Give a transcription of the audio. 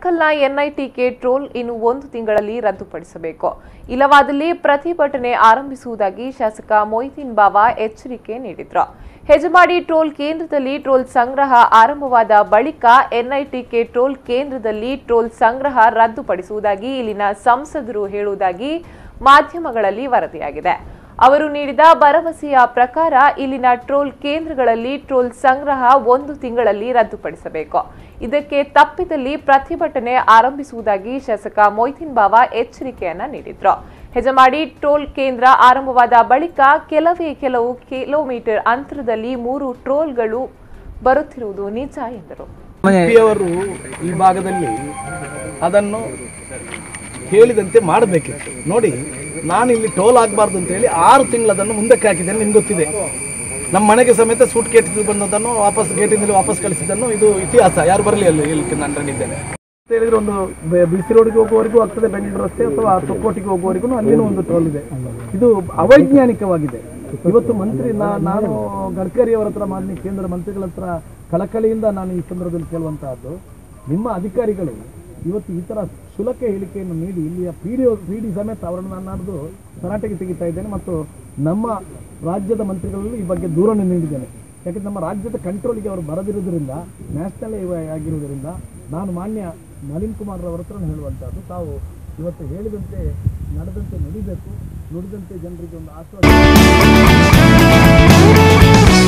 ಉಣಕಲ್ನ NITK troll ಇನ್ನು ಒಂದು ತಿಂಗಳಲ್ಲಿ ರದ್ದುಪಡಿಸಬೇಕು ಇಲ್ಲವಾದಲ್ಲಿ ಪ್ರತಿಭಟನೆ ಆರಂಭಿಸುವುದಾಗಿ ಶಾಸಕ ಮೊಯ್ದೀನ್ ಬಾವಾ ಎಚ್ಚರಿಕೆ ನೀಡಿದ್ರು ಹೆಜಮಾಡಿ ಟ್ರೋಲ್ ಕೇಂದ್ರದಲ್ಲಿ ಟ್ರೋಲ್ ಸಂಗ್ರಹ ಆರಂಭವಾದ ಬಳಿಕ ಎನ್ಐಟಿಕೆ ಟ್ರೋಲ್ ಕೇಂದ್ರದಲ್ಲಿ ಟ್ರೋಲ್ ಸಂಗ್ರಹ ರದ್ದುಪಡಿಸುವುದಾಗಿ ಇಲ್ಲಿನ ಸಂಸದರು ಹೇಳುವುದಾಗಿ ಮಾಧ್ಯಮಗಳಲ್ಲಿ ವರದಿಯಾಗಿದೆ ಅವರು ನೀಡಿದ ಭರವಸೆಯ ಪ್ರಕಾರ ಇಲ್ಲಿನ ಟ್ರೋಲ್ ಕೇಂದ್ರಗಳಲ್ಲಿ ಟ್ರೋಲ್ ಸಂಗ್ರಹ ಒಂದು ತಿಂಗಳಲ್ಲಿ ರದ್ದುಪಡಿಸಬೇಕು ಇದಕ್ಕೆ ತಪ್ಪಿದಲ್ಲಿ ಪ್ರತಿಭಟನೆ ಆರಂಭಿಸುವುದಾಗಿ ಶಾಸಕ ಮೊಯ್ದೀನ್ ಬಾವಾ ಎಚ್ಚರಿಕೆಯನ್ನ ನೀಡಿದ್ರು ಹೆಜಮಾಡಿ ಟ್ರೋಲ್ ಕೇಂದ್ರ ಆರಂಭವಾದ ಬಳಿಕ ಕೆಲವೇ ಕೆಲವು ಕಿಲೋಮೀಟರ್ ಅಂತರದಲ್ಲಿ ಮೂರು ಟ್ರೋಲ್ಗಳು ಬರುತ್ತಿರುವುದು ನಿಜ ಎಂದರು ಅವರು ಈ ಭಾಗದಲ್ಲಿ ಅದನ್ನು ಹೇಳಿದಂತೆ ಮಾಡಬೇಕಿತ್ತು ನೋಡಿ ನಾನು ಇಲ್ಲಿ ಟೋಲ್ ಆಗಬಾರ್ದು ಅಂತ ಹೇಳಿ ಆರು ತಿಂಗಳು ಅದನ್ನು ಮುಂದಕ್ಕೆ ಹಾಕಿದ್ದೇನೆ ನಿಮ್ಗೆ ಗೊತ್ತಿದೆ ನಮ್ಮ ಮನೆಗೆ ಸಮೇತ ಸೂಟ್ ಗೇಟ್ ಬಂದದನ್ನು ವಾಪಸ್ ಗೇಟಿಂದ ವಾಪಸ್ ಕಳಿಸಿದ್ದನ್ನು ಇದು ಇತಿಹಾಸ ಯಾರು ಬರಲಿ ಅಲ್ಲಿ ಹೇಳಲಿಕ್ಕೆ ನಾನು ರೆಡಿದ್ದೇನೆ ಅಂತ ಹೇಳಿದ್ರೆ ಒಂದು ಬಿ ಸಿ ರೋಡ್ಗೆ ಹೋಗುವವರೆಗೂ ಆಗ್ತದೆ ಬೆಂಗಳೂರು ರಸ್ತೆ ಅಥವಾ ತೊಕ್ಕೋಟಿಗೆ ಹೋಗುವವರೆಗೂ ಅಲ್ಲಿನೂ ಒಂದು ಟೋಲ್ ಇದೆ ಇದು ಅವೈಜ್ಞಾನಿಕವಾಗಿದೆ ಇವತ್ತು ಮಂತ್ರಿ ನಾ- ನಾನು ಗಡ್ಕರಿ ಅವರ ಹತ್ರ ಮಾನ್ಯ ಕೇಂದ್ರ ಮಂತ್ರಿಗಳ ಹತ್ರ ಕಳಕಳಿಯಿಂದ ನಾನು ಈ ಸಂದರ್ಭದಲ್ಲಿ ಕೇಳುವಂತಹದ್ದು ನಿಮ್ಮ ಅಧಿಕಾರಿಗಳು ಇವತ್ತು ಈ ಥರ ಶುಲ್ಕ ಹೇಳಿಕೆಯನ್ನು ನೀಡಿ ಇಲ್ಲಿಯ ಪಿ ಡಿ ಪಿ ಡಿ ಸಮೇತ ಅವರನ್ನು ನಾನು ನಾಡ್ದು ತರಾಟೆಗೆ ತೆಗಿತಾ ಇದ್ದೇನೆ ಮತ್ತು ನಮ್ಮ ರಾಜ್ಯದ ಮಂತ್ರಿಗಳಲ್ಲಿ ಈ ಬಗ್ಗೆ ದೂರನ್ನು ನೀಡಿದ್ದೇನೆ ಯಾಕಂದ್ರೆ ನಮ್ಮ ರಾಜ್ಯದ ಕಂಟ್ರೋಲಿಗೆ ಅವರು ಬರದಿರುವುದರಿಂದ ನ್ಯಾಷನಲ್ ಆಗಿರುವುದರಿಂದ ನಾನು ಮಾನ್ಯ ನಳಿನ್ ಕುಮಾರ್ ಅವರ ಹತ್ರ ಹೇಳುವಂಥದ್ದು ತಾವು ಇವತ್ತು ಹೇಳಿದಂತೆ ನಡೆದಂತೆ ನಡಿಬೇಕು ನುಡಿದಂತೆ ಜನರಿಗೆ ಒಂದು ಆಶ್ವಾಸ